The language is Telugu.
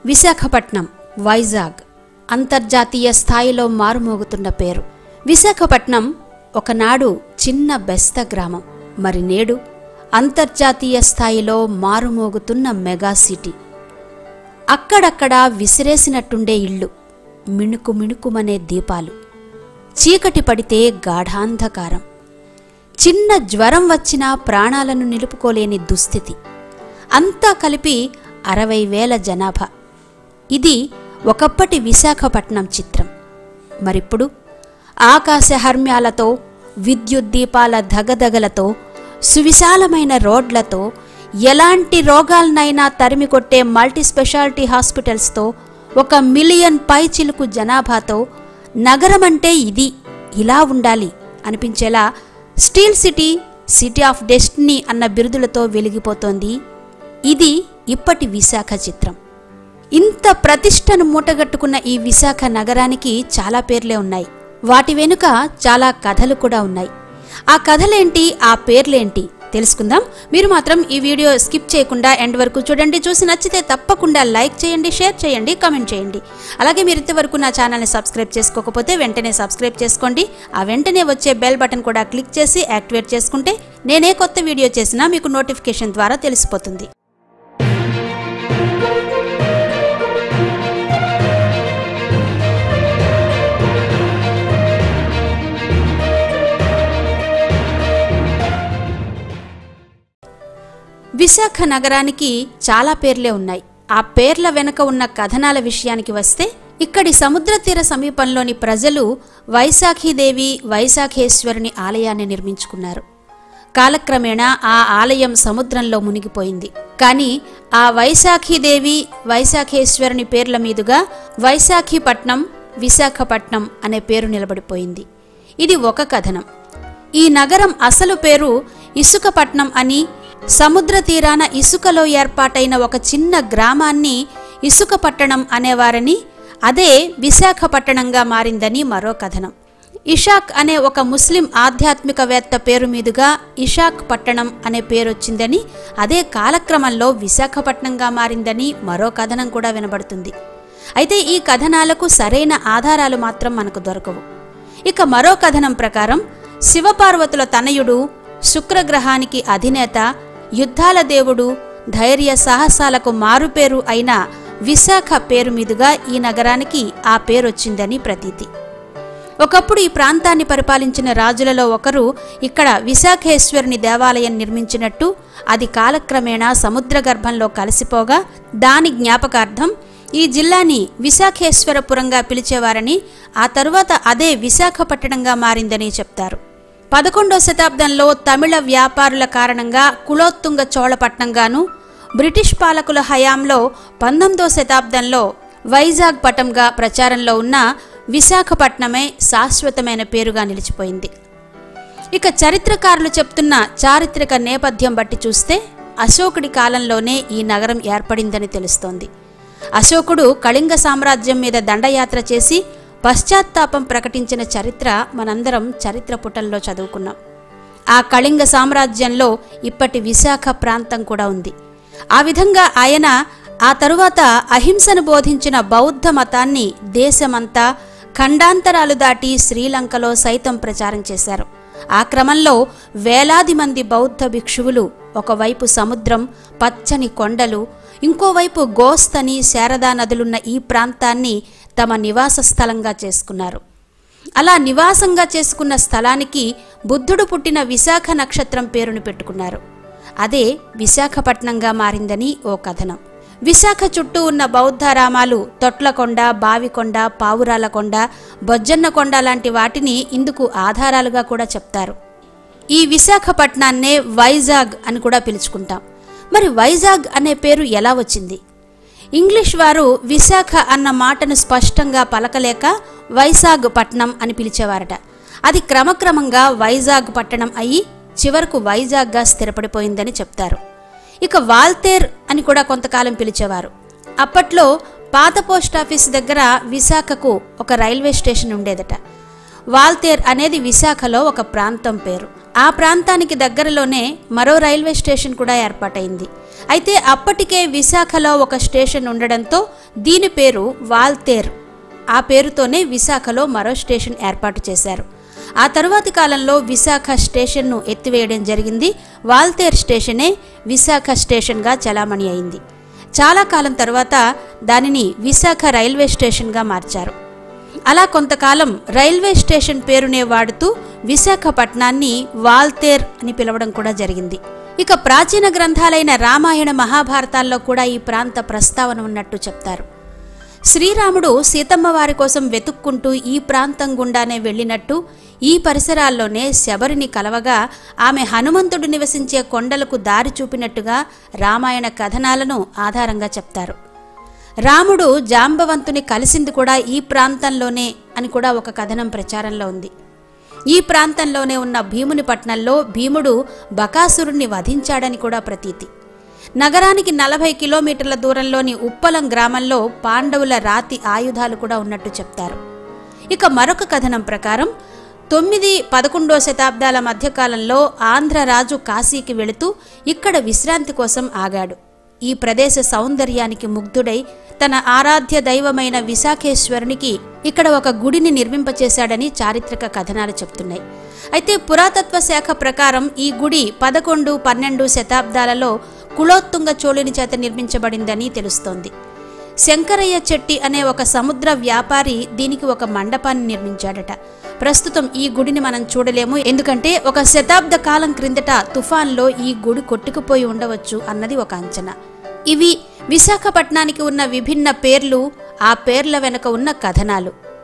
విశాఖపట్నం వైజాగ్ అంతర్జాతీయ స్థాయిలో మారుమోగుతున్న పేరు విశాఖపట్నం ఒకనాడు చిన్న బెస్త గ్రామం మరి నేడు అంతర్జాతీయ స్థాయిలో మారుమోగుతున్న మెగా సిటీ అక్కడక్కడ విసిరేసినట్టుండే ఇళ్ళు మిణుకు మిణుకుమనే దీపాలు చీకటి పడితే గాఢాంధకారం చిన్న జ్వరం వచ్చినా ప్రాణాలను నిలుపుకోలేని దుస్థితి అంతా కలిపి అరవై వేల జనాభా ఇది ఒకప్పటి విశాఖపట్నం చిత్రం మరిప్పుడు ఆకాశహర్మ్యాలతో విద్యుత్ దీపాల ధగధగలతో సువిశాలమైన రోడ్లతో ఎలాంటి రోగాలనైనా తరిమి కొట్టే మల్టీ స్పెషాలిటీ హాస్పిటల్స్తో ఒక మిలియన్ పైచిలుకు జనాభాతో నగరమంటే ఇది ఇలా ఉండాలి అనిపించేలా steel city city of destiny అన్న బిరుదులతో వెలిగిపోతోంది ఇది ఇప్పటి విశాఖ చిత్రం ఇంత ప్రతిష్టను మూటగట్టుకున్న ఈ విశాఖ నగరానికి చాలా పేర్లే ఉన్నాయి వాటి వెనుక చాలా కథలు కూడా ఉన్నాయి ఆ కథలేంటి ఆ పేర్లేంటి తెలుసుకుందాం మీరు మాత్రం ఈ వీడియో స్కిప్ చేయకుండా ఎండ్ వరకు చూడండి చూసి నచ్చితే తప్పకుండా లైక్ చేయండి షేర్ చేయండి కామెంట్ చేయండి అలాగే మీరు ఇంతవరకు నా ఛానల్ని సబ్స్క్రైబ్ చేసుకోకపోతే వెంటనే సబ్స్క్రైబ్ చేసుకోండి ఆ వెంటనే వచ్చే బెల్ బటన్ కూడా క్లిక్ చేసి యాక్టివేట్ చేసుకుంటే నేనే కొత్త వీడియో చేసినా మీకు నోటిఫికేషన్ ద్వారా తెలిసిపోతుంది విశాఖ నగరానికి చాలా పేర్లే ఉన్నాయి ఆ పేర్ల వెనుక ఉన్న కథనాల విషయానికి వస్తే ఇక్కడి సముద్ర తీర సమీపంలోని ప్రజలు వైశాఖీదేవి వైశాఖేశ్వరుని ఆలయాన్ని నిర్మించుకున్నారు కాలక్రమేణా ఆ ఆలయం సముద్రంలో మునిగిపోయింది కానీ ఆ వైశాఖీదేవి వైశాఖేశ్వరుని పేర్ల మీదుగా వైశాఖిపట్నం విశాఖపట్నం అనే పేరు నిలబడిపోయింది ఇది ఒక కథనం ఈ నగరం అసలు పేరు ఇసుకపట్నం అని సముద్ర తీరాన ఇసుకలో ఏర్పాటైన ఒక చిన్న గ్రామాన్ని ఇసుకపట్టణం అనేవారని అదే విశాఖపట్టణంగా మారిందని మరో కథనం ఇషాక్ అనే ఒక ముస్లిం ఆధ్యాత్మికవేత్త పేరు మీదుగా ఇషాక్ పట్టణం అనే పేరొచ్చిందని అదే కాలక్రమంలో విశాఖపట్నంగా మారిందని మరో కథనం కూడా వినబడుతుంది అయితే ఈ కథనాలకు సరైన ఆధారాలు మాత్రం మనకు దొరకవు ఇక మరో కథనం ప్రకారం శివపార్వతుల తనయుడు శుక్రగ్రహానికి అధినేత యుద్ధాల దేవుడు ధైర్య సాహసాలకు మారుపేరు అయిన విశాఖ పేరు మీదుగా ఈ నగరానికి ఆ పేరొచ్చిందని ప్రతీతి ఒకప్పుడు ఈ ప్రాంతాన్ని పరిపాలించిన రాజులలో ఒకరు ఇక్కడ విశాఖేశ్వరుని దేవాలయం నిర్మించినట్టు అది కాలక్రమేణా సముద్ర గర్భంలో కలిసిపోగా దాని జ్ఞాపకార్థం ఈ జిల్లాని విశాఖేశ్వరపురంగా పిలిచేవారని ఆ తరువాత అదే విశాఖపట్టణంగా మారిందని చెప్తారు పదకొండో శతాబ్దంలో తమిళ వ్యాపారుల కారణంగా కులోత్తుంగ చోళపట్నంగాను బ్రిటిష్ పాలకుల హయాంలో పంతొమ్మిదో శతాబ్దంలో వైజాగ్ పటంగా ప్రచారంలో ఉన్న విశాఖపట్నమే శాశ్వతమైన పేరుగా నిలిచిపోయింది ఇక చరిత్రకారులు చెప్తున్న చారిత్రక నేపథ్యం బట్టి చూస్తే అశోకుడి కాలంలోనే ఈ నగరం ఏర్పడిందని తెలుస్తోంది అశోకుడు కళింగ సామ్రాజ్యం మీద దండయాత్ర చేసి పశ్చాత్తాపం ప్రకటించిన చరిత్ర మనందరం చరిత్ర పుటల్లో చదువుకున్నాం ఆ కళింగ సామ్రాజ్యంలో ఇప్పటి విశాఖ ప్రాంతం కూడా ఉంది ఆ విధంగా ఆయన ఆ తరువాత అహింసను బోధించిన బౌద్ధ మతాన్ని దేశమంతా ఖండాంతరాలు దాటి శ్రీలంకలో సైతం ప్రచారం చేశారు ఆ క్రమంలో వేలాది మంది బౌద్ధ భిక్షువులు ఒకవైపు సముద్రం పచ్చని కొండలు ఇంకోవైపు గోస్తని శారదా నదులున్న ఈ ప్రాంతాన్ని తమ నివాస స్థలంగా చేసుకున్నారు అలా నివాసంగా చేసుకున్న స్థలానికి బుద్ధుడు పుట్టిన విశాఖ నక్షత్రం పేరును పెట్టుకున్నారు అదే విశాఖపట్నంగా మారిందని ఓ కథనం విశాఖ చుట్టూ ఉన్న బౌద్ధారామాలు తొట్లకొండ బావికొండ పావురాలకొండ బొజ్జన్నకొండ లాంటి వాటిని ఇందుకు ఆధారాలుగా కూడా చెప్తారు ఈ విశాఖపట్నాన్నే వైజాగ్ అని కూడా పిలుచుకుంటాం మరి వైజాగ్ అనే పేరు ఎలా వచ్చింది ఇంగ్లీష్ వారు విశాఖ అన్న మాటను స్పష్టంగా పలకలేక వైజాగ్ పట్నం అని పిలిచేవారట అది క్రమక్రమంగా వైజాగ్ పట్టణం అయ్యి చివరకు వైజాగ్గా స్థిరపడిపోయిందని చెప్తారు ఇక వాల్తేర్ అని కూడా కొంతకాలం పిలిచేవారు అప్పట్లో పాత పోస్ట్ ఆఫీస్ దగ్గర విశాఖకు ఒక రైల్వే స్టేషన్ ఉండేదట వాల్తేర్ అనేది విశాఖలో ఒక ప్రాంతం పేరు ఆ ప్రాంతానికి దగ్గరలోనే మరో రైల్వే స్టేషన్ కూడా ఏర్పాటైంది అయితే అప్పటికే విశాఖలో ఒక స్టేషన్ ఉండడంతో దీని పేరు వాల్తేర్ ఆ పేరుతోనే విశాఖలో మరో స్టేషన్ ఏర్పాటు చేశారు ఆ తరువాతి కాలంలో విశాఖ స్టేషన్ను ఎత్తివేయడం జరిగింది వాల్తేర్ స్టేషనే విశాఖ స్టేషన్గా చలామణి అయింది చాలా కాలం తర్వాత దానిని విశాఖ రైల్వే స్టేషన్గా మార్చారు అలా కొంతకాలం రైల్వే స్టేషన్ పేరునే వాడుతూ విశాఖపట్నాన్ని వాల్తేర్ అని పిలవడం కూడా జరిగింది ఇక ప్రాచీన గ్రంథాలైన రామాయణ మహాభారతాల్లో కూడా ఈ ప్రాంత ప్రస్తావన ఉన్నట్టు చెప్తారు శ్రీరాముడు సీతమ్మ వారి కోసం వెతుక్కుంటూ ఈ ప్రాంతం గుండానే వెళ్ళినట్టు ఈ పరిసరాల్లోనే శబరిని కలవగా ఆమె హనుమంతుడు నివసించే కొండలకు దారి చూపినట్టుగా రామాయణ కథనాలను ఆధారంగా చెప్తారు రాముడు జాంబవంతుని కలిసింది కూడా ఈ ప్రాంతంలోనే అని కూడా ఒక కథనం ప్రచారంలో ఉంది ఈ ప్రాంతంలోనే ఉన్న భీముని పట్నంలో భీముడు బకాసురుణ్ణి వధించాడని కూడా ప్రతీతి నగరానికి నలభై కిలోమీటర్ల దూరంలోని ఉప్పలం గ్రామంలో పాండవుల రాతి ఆయుధాలు కూడా ఉన్నట్టు చెప్తారు ఇక మరొక కథనం ప్రకారం తొమ్మిది పదకొండో శతాబ్దాల మధ్యకాలంలో ఆంధ్రరాజు కాశీకి వెళుతూ ఇక్కడ విశ్రాంతి కోసం ఆగాడు ఈ ప్రదేశ సౌందర్యానికి ముగ్ధుడై తన ఆరాధ్య దైవమైన విశాఖేశ్వరునికి ఇక్కడ ఒక గుడిని నిర్మింపచేశాడని చారిత్రక కథనాలు చెప్తున్నాయి అయితే పురాతత్వ శాఖ ప్రకారం ఈ గుడి పదకొండు పన్నెండు శతాబ్దాలలో కులోత్తుంగ చోళుని చేత నిర్మించబడిందని తెలుస్తోంది శంకరయ్య చెట్టి అనే ఒక సముద్ర వ్యాపారి దీనికి ఒక మండపాన్ని నిర్మించాడట ప్రస్తుతం ఈ గుడిని మనం చూడలేము ఎందుకంటే ఒక శతాబ్ద కాలం క్రిందట తుఫాన్లో ఈ గుడి కొట్టుకుపోయి ఉండవచ్చు అన్నది ఒక అంచనా ఇవి విశాఖపట్నానికి ఉన్న విభిన్న పేర్లు ఆ పేర్ల వెనుక ఉన్న కథనాలు